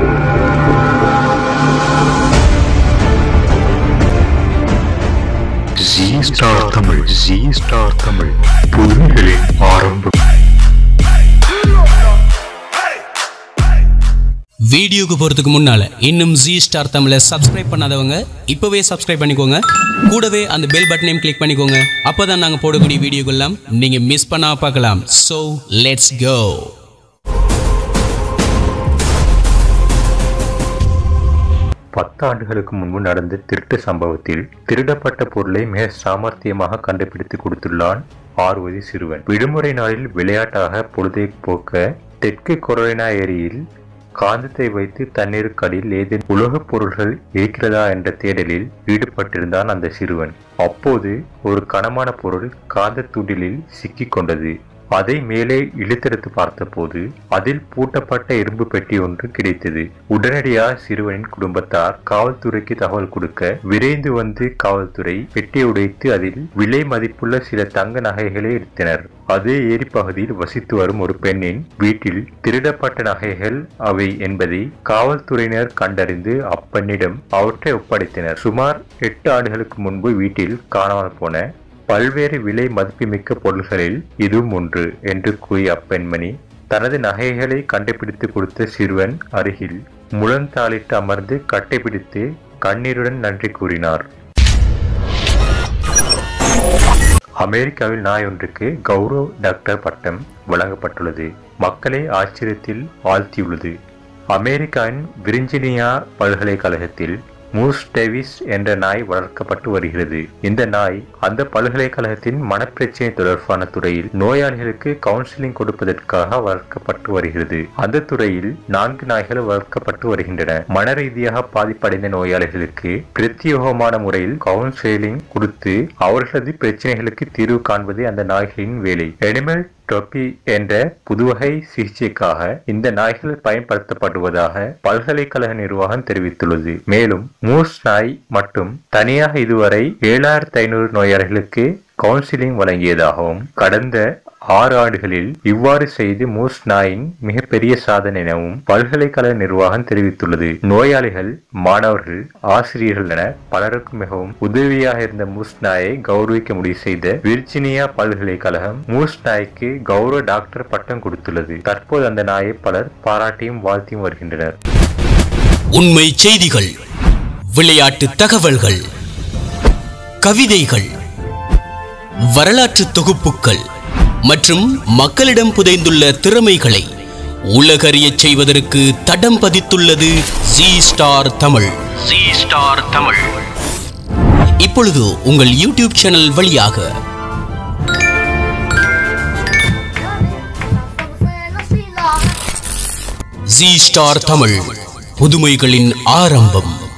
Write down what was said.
G star Tamil G star Tamil புதுமைகளின் ஆரம்பம் வீடியோக்கு போகிறதுக்கு முன்னால் இன்னும் ஜி ஸ்டார் தமிழை சப்ஸ்கிரைப் பண்ணாதவங்க இப்போவே சப்ஸ்கிரைப் பண்ணிக்கோங்க கூடவே அந்த பெல் பட்டனையும் கிளிக் பண்ணிக்கோங்க அப்போ தான் நாங்கள் போடக்கூடிய வீடியோக்கெல்லாம் நீங்கள் மிஸ் பண்ணாம பார்க்கலாம் ஸோ லெட்ஸ் கோ பத்து ஆண்டுகளுக்கு முன்பு நடந்த திருட்டு சம்பவத்தில் திருடப்பட்ட பொருளை மிக சாமர்த்தியமாக கண்டுபிடித்து கொடுத்துள்ளான் ஆறுவதி சிறுவன் விடுமுறை நாளில் விளையாட்டாக பொழுதை போக்க தெற்கு கொரோனா ஏரியில் காந்தத்தை வைத்து தண்ணீருக்கடியில் ஏதேனும் உலோகப் பொருள்கள் இருக்கிறதா என்ற தேடலில் ஈடுபட்டிருந்தான் அந்த சிறுவன் அப்போது ஒரு கனமான பொருள் காந்த துடிலில் சிக்கிக் கொண்டது அதை மேலே இழுத்தெடுத்து பார்த்தபோது அதில் பூட்டப்பட்ட இரும்பு பெட்டி ஒன்று கிடைத்தது உடனடியாக சிறுவனின் குடும்பத்தார் காவல்துறைக்கு தகவல் கொடுக்க விரைந்து வந்து காவல்துறை பெட்டியை உடைத்து அதில் விலை மதிப்புள்ள சில தங்க நகைகளை எடுத்தனர் அதே ஏரி பகுதியில் வசித்து வரும் ஒரு பெண்ணின் வீட்டில் திருடப்பட்ட நகைகள் அவை என்பதை காவல்துறையினர் கண்டறிந்து அப்பெண்ணிடம் அவற்றை ஒப்படைத்தனர் சுமார் எட்டு ஆண்டுகளுக்கு முன்பு வீட்டில் காணாமல் போன பல்வேறு விலை மதிப்புமிக்க பொருள்களில் இதுவும் ஒன்று என்று கூறிய அப்பெண்மணி தனது நகைகளை கண்டுபிடித்து கொடுத்த சிறுவன் அருகில் முழந்தாளிட்டு அமர்ந்து கட்டைபிடித்து கண்ணீருடன் நன்றி கூறினார் அமெரிக்காவில் நாய் ஒன்றுக்கு கௌரவ டாக்டர் பட்டம் வழங்கப்பட்டுள்ளது மக்களை ஆச்சரியத்தில் ஆழ்த்தியுள்ளது அமெரிக்காவின் விர்ஜினியா பல்கலைக்கழகத்தில் மூஸ் டேவிஸ் என்ற நாய் வளர்க்கப்பட்டு வருகிறது இந்த நாய் அந்த பல்கலைக்கழகத்தின் மனப்பிரச்சனை தொடர்பான துறையில் நோயாளிகளுக்கு கவுன்சிலிங் கொடுப்பதற்காக வளர்க்கப்பட்டு வருகிறது அந்த துறையில் நான்கு நாய்கள் வளர்க்கப்பட்டு வருகின்றன மன ரீதியாக பாதிப்படைந்த நோயாளிகளுக்கு பிரத்யேகமான முறையில் கவுன்சிலிங் கொடுத்து அவர்களது பிரச்சனைகளுக்கு தீர்வு காண்பது அந்த நாய்களின் வேலை எனிமல் டொப்பி என்ற புதுவகை சிகிச்சைக்காக இந்த நாய்கள் பயன்படுத்தப்படுவதாக பல்கலைக்கழக நிர்வாகம் தெரிவித்துள்ளது மேலும் மூஸ் நாய் மட்டும் தனியாக இதுவரை ஏழாயிரத்தி ஐநூறு நோயாளிகளுக்கு கவுன்சிலிங் வழங்கியதாகவும் கடந்த ஆறு ஆண்டுகளில் இவ்வாறு செய்து மூஸ் நாயின் மிகப்பெரிய சாதனை எனவும் பல்கலைக்கழக நிர்வாகம் தெரிவித்துள்ளது நோயாளிகள் மாணவர்கள் ஆசிரியர்கள் என பலருக்கும் மிகவும் உதவியாக இருந்த மூஸ் நாயை கௌரவிக்க முடிவு செய்த விர்ஜினியா பல்கலைக்கழகம் மூஸ் நாய்க்கு கௌரவ டாக்டர் பட்டம் கொடுத்துள்ளது தற்போது அந்த நாயை பலர் பாராட்டியும் வாழ்த்தியும் வருகின்றனர் உண்மை செய்திகள் விளையாட்டு தகவல்கள் கவிதைகள் வரலாற்று தொகுப்புகள் மற்றும் மக்களிடம் புதைந்துள்ள திறமைகளை உலகறியச் செய்வதற்கு தடம் பதித்துள்ளது G star Tamil G star Tamil இப்பொழுது உங்கள் யூடியூப் சேனல் வழியாக ஜி ஸ்டார் தமிழ் புதுமைகளின் ஆரம்பம்